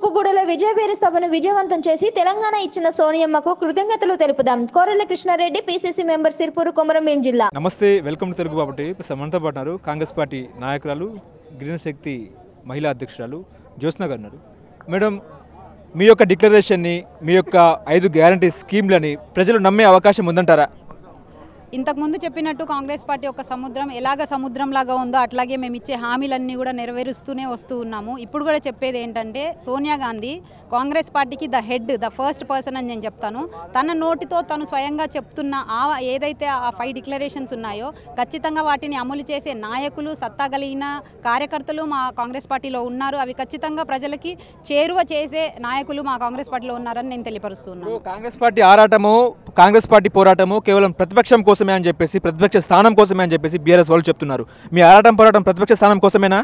తోపుగూడలో విజయవీర సభను విజయవంతం చేసి తెలంగాణ ఇచ్చిన సోనియమ్మకు కృతజ్ఞతలు తెలుపుదాం కోరెల కృష్ణారెడ్డి పిసిసి మెంబర్ సిర్పూరు కొమరంభీం జిల్లా వెల్కమ్ టు తెలుగు బాబటి మనతో పాటు ఉన్నారు కాంగ్రెస్ పార్టీ నాయకురాలు గిరిజన శక్తి మహిళా అధ్యక్షురాలు జ్యోత్స్న గారు ఉన్నారు మేడం మీ యొక్క డిక్లరేషన్ని మీ యొక్క ఐదు గ్యారంటీ స్కీమ్లని ప్రజలు నమ్మే అవకాశం ఉందంటారా ఇంతకుముందు చెప్పినట్టు కాంగ్రెస్ పార్టీ ఒక సముద్రం ఎలాగ సముద్రం లాగా ఉందో అట్లాగే మేము ఇచ్చే హామీలన్నీ కూడా నెరవేరుస్తూనే వస్తూ ఉన్నాము ఇప్పుడు కూడా చెప్పేది ఏంటంటే సోనియా గాంధీ కాంగ్రెస్ పార్టీకి the head the first person అని నేను చెప్తాను తన నోటితో తను స్వయంగా చెప్తున్న ఆ ఏదైతే ఆ ఫైవ్ డిక్లరేషన్స్ ఉన్నాయో ఖచ్చితంగా వాటిని అమలు చేసే నాయకులు సత్తాగలిగిన కార్యకర్తలు మా కాంగ్రెస్ పార్టీలో ఉన్నారు అవి ఖచ్చితంగా ప్రజలకి చేరువ చేసే నాయకులు మా కాంగ్రెస్ పార్టీలో ఉన్నారని నేను తెలియపరుస్తున్నాను ఇప్పుడు కాంగ్రెస్ పార్టీ ఆరాటము కాంగ్రెస్ పార్టీ పోరాటము కేవలం ప్రతిపక్షం కోసమే అని చెప్పేసి ప్రతిపక్ష స్థానం కోసమే అని చెప్పేసి బీఆర్ఎస్ వాళ్ళు చెప్తున్నారు మీ ఆరాటం పోరాటం ప్రతిపక్ష స్థానం కోసమేనా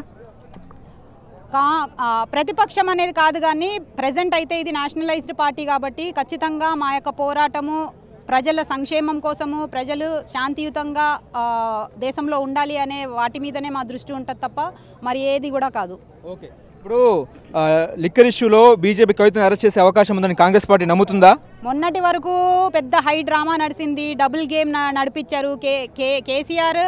కా ఆ, ప్రతిపక్షం అనేది కాదు కానీ ప్రజెంట్ అయితే ఇది నేషనలైజ్డ్ పార్టీ కాబట్టి ఖచ్చితంగా మా యొక్క పోరాటము ప్రజల సంక్షేమం కోసము ప్రజలు శాంతియుతంగా ఆ, దేశంలో ఉండాలి అనే వాటి మీదనే మా దృష్టి ఉంటుంది తప్ప మరి ఏది కూడా కాదు ఓకే ఇప్పుడు ఆ, లిక్కర్ ఇష్యూలో బీజేపీ కవితను అరెస్ట్ చేసే అవకాశం ఉందని కాంగ్రెస్ పార్టీ నమ్ముతుందా మొన్నటి వరకు పెద్ద హై డ్రామా నడిచింది డబుల్ గేమ్ న- నడిపించారు కే కే కేసీఆర్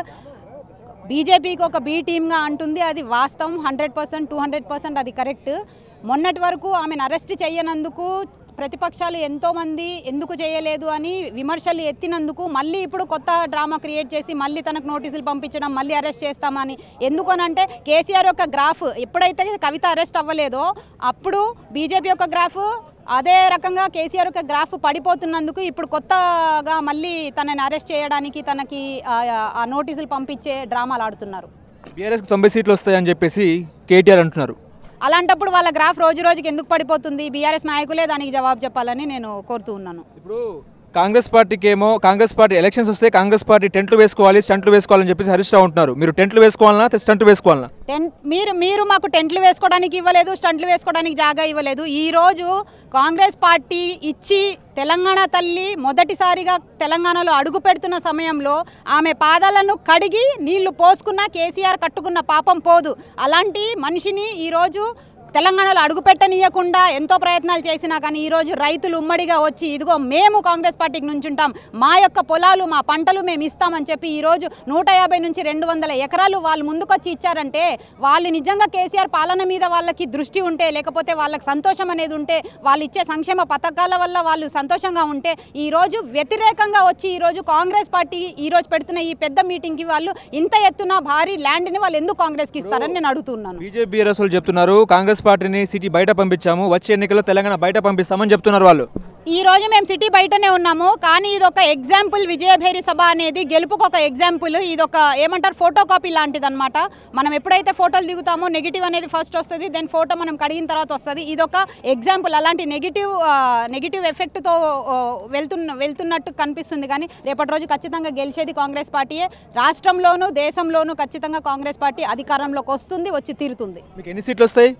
బీజేపీకి ఒక బీ టీమ్గా అంటుంది అది వాస్తవం hundred percent two hundred percent అది కరెక్ట్ మొన్నటి వరకు ఆమెను అరెస్ట్ చేయనందుకు ప్రతిపక్షాలు ఎంతోమంది ఎందుకు చేయలేదు అని విమర్శలు ఎత్తినందుకు మళ్ళీ ఇప్పుడు కొత్త డ్రామా క్రియేట్ చేసి మళ్ళీ తనకు నోటీసులు పంపించడం మళ్ళీ అరెస్ట్ చేస్తామని ఎందుకనంటే కేసీఆర్ యొక్క గ్రాఫ్ ఎప్పుడైతే కవిత అరెస్ట్ అవ్వలేదో అప్పుడు బీజేపీ యొక్క గ్రాఫ్ అదే రకంగా కేసీఆర్ యొక్క గ్రాఫ్ పడిపోతున్నందుకు ఇప్పుడు కొత్తగా మళ్ళీ తనని అరెస్ట్ చేయడానికి తనకి ఆ, ఆ నోటీసులు పంపించే డ్రామాలు ఆడుతున్నారు బీఆర్ఎస్కి తొంభై సీట్లు వస్తాయని చెప్పేసి కేటీఆర్ అంటున్నారు అలాంటప్పుడు వాళ్ళ గ్రాఫ్ రోజు రోజుకి ఎందుకు పడిపోతుంది బీఆర్ఎస్ నాయకులే దానికి జవాబు చెప్పాలని నేను కోరుతూ ఉన్నాను ఇప్పుడు కాంగ్రెస్ పార్టీకి ఏమో కాంగ్రెస్ పార్టీ ఎలక్షన్స్ వస్తే కాంగ్రెస్ పార్టీ టెంట్లు వేసుకోవాలి స్టంట్లు వేసుకోవాలని చెప్పేసి హరీష్ రావు ఉంటున్నారు మీరు టెంట్లు వేసుకోవాలన్నా స్టంట్ వేసుకోవాలన్నా టెంట్ మీరు మీరు మాకు టెంట్లు వేసుకోవడానికి ఇవ్వలేదు స్టంట్లు వేసుకోవడానికి జాగా ఇవ్వలేదు ఈ రోజు కాంగ్రెస్ పార్టీ ఇచ్చి తెలంగాణ తల్లి మొదటిసారిగా తెలంగాణలో అడుగు పెడుతున్న సమయంలో ఆమె పాదాలను కడిగి నీళ్లు పోసుకున్న కేసీఆర్ కట్టుకున్న పాపం పోదు అలాంటి మనిషిని ఈరోజు తెలంగాణలో అడుగు పెట్టనీయకుండా ఎంతో ప్రయత్నాలు చేసినా కానీ ఈరోజు రైతులు ఉమ్మడిగా వచ్చి ఇదిగో మేము కాంగ్రెస్ పార్టీకి నుంచుంటాం మా యొక్క పొలాలు మా పంటలు మేము ఇస్తామని చెప్పి ఈరోజు నూట యాభై నుంచి రెండు వందల ఎకరాలు వాళ్ళు ముందుకొచ్చి ఇచ్చారంటే వాళ్ళు నిజంగా కేసీఆర్ పాలన మీద వాళ్ళకి దృష్టి ఉంటే లేకపోతే వాళ్ళకి సంతోషం అనేది ఉంటే వాళ్ళు ఇచ్చే సంక్షేమ పథకాల వల్ల వాళ్ళు సంతోషంగా ఉంటే ఈరోజు వ్యతిరేకంగా వచ్చి ఈరోజు కాంగ్రెస్ పార్టీ ఈరోజు పెడుతున్న ఈ పెద్ద మీటింగ్కి వాళ్ళు ఇంత ఎత్తున భారీ ల్యాండ్ని వాళ్ళు ఎందుకు కాంగ్రెస్కి ఇస్తారని నేను అడుగుతున్నాను బీజేపీ బీఆర్ఎస్ వాళ్ళు చెప్తున్నారు కాంగ్రెస్ పార్టీని సిటీ బయట పంపించాము వచ్చే ఎన్నికల్లో తెలంగాణ బయట పంపిస్తామని చెప్తున్నారు వాళ్ళు ఈ రోజు మేము సిటీ బయటనే ఉన్నాము కానీ ఇది ఒక ఎగ్జాంపుల్ విజయభేరి సభ అనేది గెలుపుకు ఒక ఎగ్జాంపుల్ ఇది ఒక ఏమంటారు ఫోటో కాపీ లాంటిది అనమాట మనం ఎప్పుడైతే ఫోటోలు దిగుతామో నెగిటివ్ అనేది ఫస్ట్ వస్తుంది దెన్ ఫోటో మనం కడిగిన తర్వాత వస్తుంది ఇది ఒక ఎగ్జాంపుల్ అలాంటి నెగిటివ్ నెగిటివ్ ఎఫెక్ట్తో వెళ్తున్న వెళ్తున్నట్టు కనిపిస్తుంది కానీ రేపటి రోజు ఖచ్చితంగా గెలిచేది కాంగ్రెస్ పార్టీయే రాష్ట్రంలోనూ దేశంలోనూ ఖచ్చితంగా కాంగ్రెస్ పార్టీ అధికారంలోకి వస్తుంది వచ్చి తీరుతుంది మీకు ఎన్ని సీట్లు వస్తాయి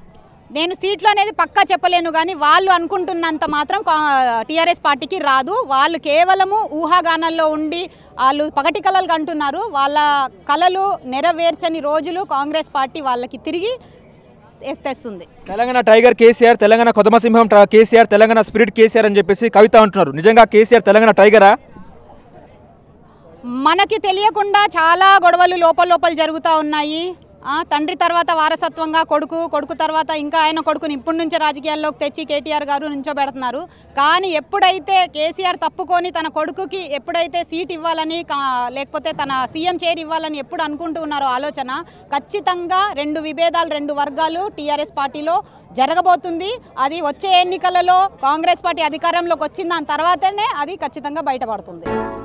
నేను సీట్లు అనేది పక్కా చెప్పలేను కానీ వాళ్ళు అనుకుంటున్నంత మాత్రం టీఆర్ఎస్ పార్టీకి రాదు వాళ్ళు కేవలము ఊహాగానాల్లో ఉండి వాళ్ళు పగటి కళలు కంటున్నారు వాళ్ళ కళలు నెరవేర్చని రోజులు కాంగ్రెస్ పార్టీ వాళ్ళకి తిరిగి తెస్తుంది తెలంగాణ టైగర్ కేసీఆర్ తెలంగాణ కొదమసింహం ట- కేసీఆర్ తెలంగాణ స్పిరిట్ కేసీఆర్ అని చెప్పేసి కవిత అంటున్నారు నిజంగా కేసీఆర్ తెలంగాణ టైగరా మనకి తెలియకుండా చాలా గొడవలు లోపల లోపల జరుగుతూ ఉన్నాయి ఆ, తండ్రి తర్వాత వారసత్వంగా కొడుకు కొడుకు తర్వాత ఇంకా ఆయన కొడుకుని ఇప్పటి నుంచే రాజకీయాల్లోకి తెచ్చి కేటీఆర్ గారు నుంచోబెడుతున్నారు కానీ ఎప్పుడైతే కేసీఆర్ తప్పుకొని తన కొడుకుకి ఎప్పుడైతే సీట్ ఇవ్వాలని కా- లేకపోతే తన సీఎం చైర్ ఇవ్వాలని ఎప్పుడు అనుకుంటూ ఉన్నారో ఆలోచన ఖచ్చితంగా రెండు విభేదాలు రెండు వర్గాలు టీఆర్ఎస్ పార్టీలో జరగబోతుంది అది వచ్చే ఎన్నికలలో కాంగ్రెస్ పార్టీ అధికారంలోకి వచ్చిన దాని తర్వాతనే అది ఖచ్చితంగా బయటపడుతుంది